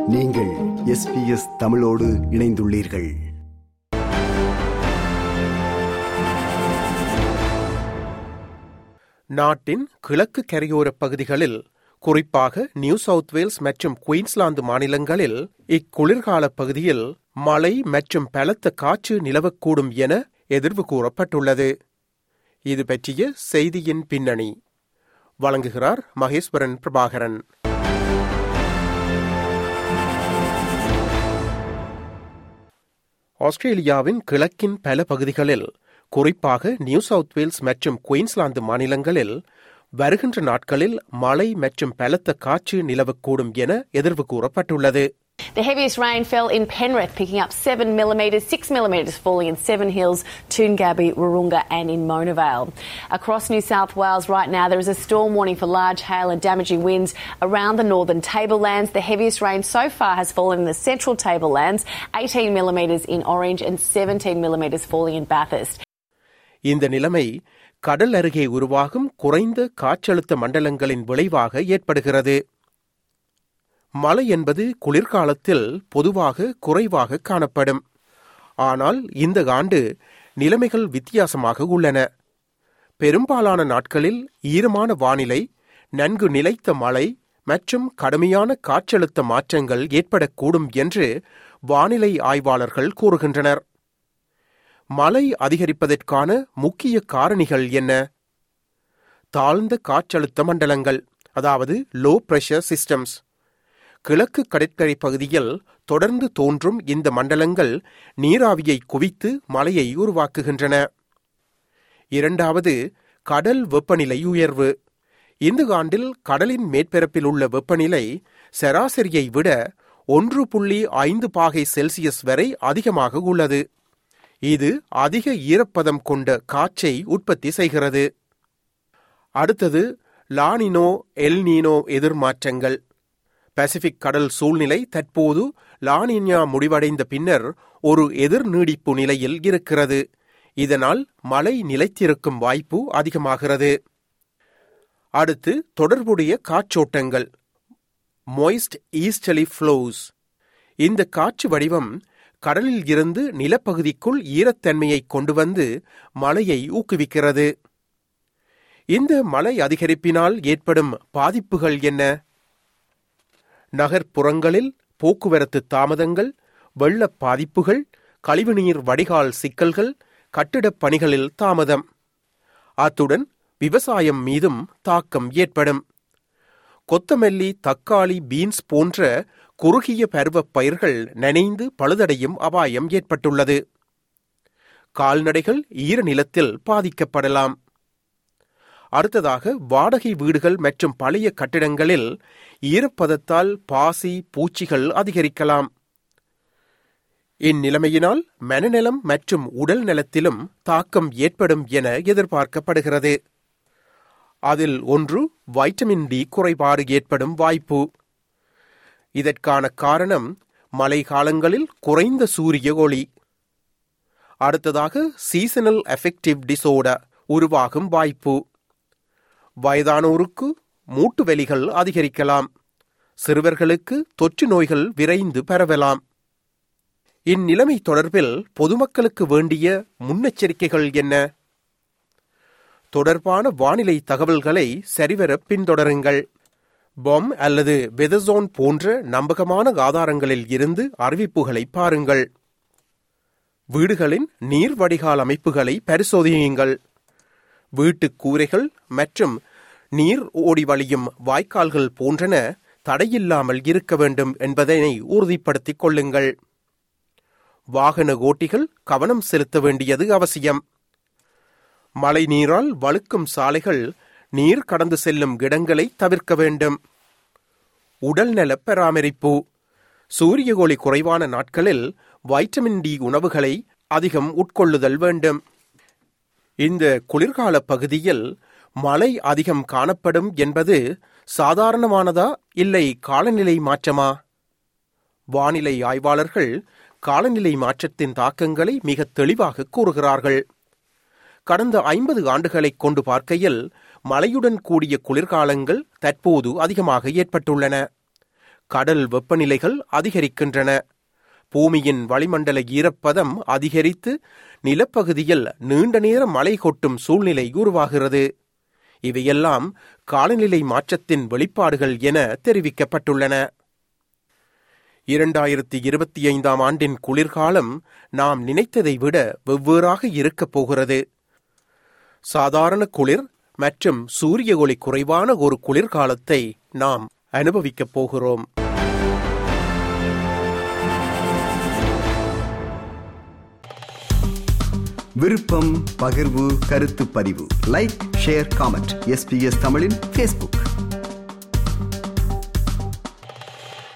நீங்கள் எஸ்பிஎஸ் தமிழோடு இணைந்துள்ளீர்கள் நாட்டின் கிழக்கு கரையோரப் பகுதிகளில் குறிப்பாக நியூ சவுத் வேல்ஸ் மற்றும் குயின்ஸ்லாந்து மாநிலங்களில் இக்குளிர்கால பகுதியில் மழை மற்றும் பலத்த காற்று நிலவக்கூடும் என எதிர்வு கூறப்பட்டுள்ளது இது பற்றிய செய்தியின் பின்னணி வழங்குகிறார் மகேஸ்வரன் பிரபாகரன் ஆஸ்திரேலியாவின் கிழக்கின் பல பகுதிகளில் குறிப்பாக நியூ சவுத் வேல்ஸ் மற்றும் குயின்ஸ்லாந்து மாநிலங்களில் வருகின்ற நாட்களில் மழை மற்றும் பலத்த காற்று நிலவக்கூடும் என எதிர்வு கூறப்பட்டுள்ளது The heaviest rain fell in Penrith, picking up 7 millimetres, 6 millimetres falling in Seven Hills, Toongabbie, Wahroonga and in Mona Vale. Across New South Wales right now there is a storm warning for large hail and damaging winds around the northern tablelands. The heaviest rain so far has fallen in the central tablelands, 18 millimetres in Orange and 17 millimetres falling in Bathurst. இந்த நிலைமை கடல் அருகே உருவாகும் குறைந்த காற்றழுத்த மண்டலங்களின் விளைவாக ஏற்படுகிறது மழை என்பது குளிர்காலத்தில் பொதுவாக குறைவாக காணப்படும் ஆனால் இந்த ஆண்டு நிலைமைகள் வித்தியாசமாக உள்ளன பெரும்பாலான நாட்களில் ஈரமான வானிலை நன்கு நிலைத்த மழை மற்றும் கடுமையான காற்றழுத்த மாற்றங்கள் ஏற்படக்கூடும் என்று வானிலை ஆய்வாளர்கள் கூறுகின்றனர் மழை அதிகரிப்பதற்கான முக்கிய காரணிகள் என்ன தாழ்ந்த காற்றழுத்த மண்டலங்கள் அதாவது லோ பிரஷர் சிஸ்டம்ஸ் கிழக்கு கடற்கரை பகுதியில் தொடர்ந்து தோன்றும் இந்த மண்டலங்கள் நீராவியை குவித்து மழையை உருவாக்குகின்றன இரண்டாவது கடல் வெப்பநிலை உயர்வு இந்த ஆண்டில் கடலின் மேற்பரப்பில் உள்ள வெப்பநிலை சராசரியை விட ஒன்று புள்ளி ஐந்து பாகை செல்சியஸ் வரை அதிகமாக உள்ளது இது அதிக ஈரப்பதம் கொண்ட காற்றை உற்பத்தி செய்கிறது அடுத்தது லானினோ எல்னீனோ எதிர்மாற்றங்கள் பசிபிக் கடல் சூழ்நிலை தற்போது லானின்யா முடிவடைந்த பின்னர் ஒரு எதிர் நீடிப்பு நிலையில் இருக்கிறது இதனால் மழை நிலைத்திருக்கும் வாய்ப்பு அதிகமாகிறது அடுத்து தொடர்புடைய காற்றோட்டங்கள் மொய்ஸ்ட் ஈஸ்டலி ஃப்ளோஸ் இந்த காற்று வடிவம் கடலில் இருந்து நிலப்பகுதிக்குள் ஈரத்தன்மையை கொண்டு வந்து மழையை ஊக்குவிக்கிறது இந்த மழை அதிகரிப்பினால் ஏற்படும் பாதிப்புகள் என்ன நகர்ப்புறங்களில் போக்குவரத்து தாமதங்கள் வெள்ளப் பாதிப்புகள் கழிவுநீர் வடிகால் சிக்கல்கள் கட்டிடப் பணிகளில் தாமதம் அத்துடன் விவசாயம் மீதும் தாக்கம் ஏற்படும் கொத்தமல்லி தக்காளி பீன்ஸ் போன்ற குறுகிய பருவப் பயிர்கள் நனைந்து பழுதடையும் அபாயம் ஏற்பட்டுள்ளது கால்நடைகள் ஈரநிலத்தில் பாதிக்கப்படலாம் அடுத்ததாக வாடகை வீடுகள் மற்றும் பழைய கட்டிடங்களில் ஈரப்பதத்தால் பாசி பூச்சிகள் அதிகரிக்கலாம் இந்நிலைமையினால் மனநலம் மற்றும் உடல் நலத்திலும் தாக்கம் ஏற்படும் என எதிர்பார்க்கப்படுகிறது அதில் ஒன்று வைட்டமின் டி குறைபாடு ஏற்படும் வாய்ப்பு இதற்கான காரணம் மழை காலங்களில் குறைந்த சூரிய ஒளி அடுத்ததாக சீசனல் எஃபெக்டிவ் டிசோர்டர் உருவாகும் வாய்ப்பு வயதானோருக்கு மூட்டு வலிகள் அதிகரிக்கலாம் சிறுவர்களுக்கு தொற்று நோய்கள் விரைந்து பரவலாம் இந்நிலைமை தொடர்பில் பொதுமக்களுக்கு வேண்டிய முன்னெச்சரிக்கைகள் என்ன தொடர்பான வானிலை தகவல்களை சரிவர பின்தொடருங்கள் பொம் அல்லது வெதசோன் போன்ற நம்பகமான ஆதாரங்களில் இருந்து அறிவிப்புகளை பாருங்கள் வீடுகளின் நீர் வடிகால் அமைப்புகளை பரிசோதியுங்கள் வீட்டு கூரைகள் மற்றும் நீர் ஓடி வழியும் வாய்க்கால்கள் போன்றன தடையில்லாமல் இருக்க வேண்டும் என்பதனை உறுதிப்படுத்திக் கொள்ளுங்கள் வாகன ஓட்டிகள் கவனம் செலுத்த வேண்டியது அவசியம் மழை நீரால் வழுக்கும் சாலைகள் நீர் கடந்து செல்லும் இடங்களை தவிர்க்க வேண்டும் உடல்நல பராமரிப்பு சூரிய ஒளி குறைவான நாட்களில் வைட்டமின் டி உணவுகளை அதிகம் உட்கொள்ளுதல் வேண்டும் இந்த குளிர்கால பகுதியில் மழை அதிகம் காணப்படும் என்பது சாதாரணமானதா இல்லை காலநிலை மாற்றமா வானிலை ஆய்வாளர்கள் காலநிலை மாற்றத்தின் தாக்கங்களை மிக தெளிவாக கூறுகிறார்கள் கடந்த ஐம்பது ஆண்டுகளை கொண்டு பார்க்கையில் மழையுடன் கூடிய குளிர்காலங்கள் தற்போது அதிகமாக ஏற்பட்டுள்ளன கடல் வெப்பநிலைகள் அதிகரிக்கின்றன பூமியின் வளிமண்டல ஈரப்பதம் அதிகரித்து நிலப்பகுதியில் நீண்ட நேரம் மழை கொட்டும் சூழ்நிலை உருவாகிறது இவையெல்லாம் காலநிலை மாற்றத்தின் வெளிப்பாடுகள் என தெரிவிக்கப்பட்டுள்ளன இரண்டாயிரத்தி இருபத்தி ஐந்தாம் ஆண்டின் குளிர்காலம் நாம் நினைத்ததை விட வெவ்வேறாக இருக்கப் போகிறது சாதாரண குளிர் மற்றும் சூரிய ஒளி குறைவான ஒரு குளிர்காலத்தை நாம் அனுபவிக்கப் போகிறோம் விருப்பம் பகிர்வு கருத்து பதிவு லைக் ஷேர் காமெண்ட் எஸ்பிஎஸ் தமிழின் ஃபேஸ்புக்